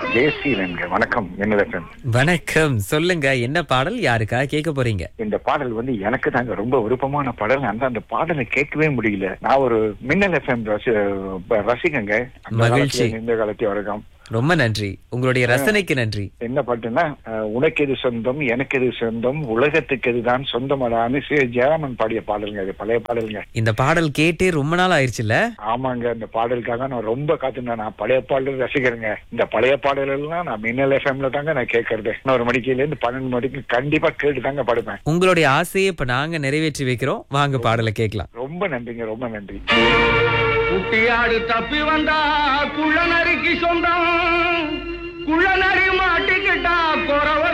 ஜெயசீலங்க வணக்கம் மின்னலப்பன் வணக்கம் சொல்லுங்க என்ன பாடல் யாருக்கா கேட்க போறீங்க இந்த பாடல் வந்து எனக்கு தாங்க ரொம்ப விருப்பமான பாடல் அந்த அந்த பாடலை கேட்கவே முடியல நான் ஒரு மின்னல் எஃப்எம் ரசி ரசிகங்க அந்த மகிழ்ச்சி. காலத்துல இந்த காலத்து வரைக்கும் ரொம்ப நன்றி உங்களுடைய ரசனைக்கு நன்றி என்ன பாட்டுன்னா அஹ், உனக்கு எது சொந்தம் எனக்கு எது சொந்தம் உலகத்துக்கு எதுதான் சொந்தமடான்னு சி ஜெயராமன் பாடிய பாடலுங்க அது பழைய பாடலுங்க இந்த பாடல் கேட்டே ரொம்ப நாள் ஆயிருச்சுல்ல ஆமாங்க இந்த பாடலுக்காக நான் ரொம்ப காத்துனேன் நான் பழைய பாடல் ரசிக்கிறேங்க இந்த பழைய பாடல் எல்லாம் நான் மின்னல் எஃப்எம்ல தாங்க நான் கேட்கறது இன்னொரு மணிக்குல இருந்து பன்னெண்டு மணிக்கு கண்டிப்பா கேட்டு தாங்க படுப்பேன் உங்களுடைய ஆசையை இப்ப நாங்க நிறைவேற்றி வைக்கிறோம் வாங்க பாடலை கேட்கலாம் ரொம்ப நன்றிங்க ரொம்ப நன்றி குட்டியாடு தப்பி வந்தா குள்ளநரிக்கு சொந்தம் குள்ளநரி மாட்டிக்கிட்டா குறவ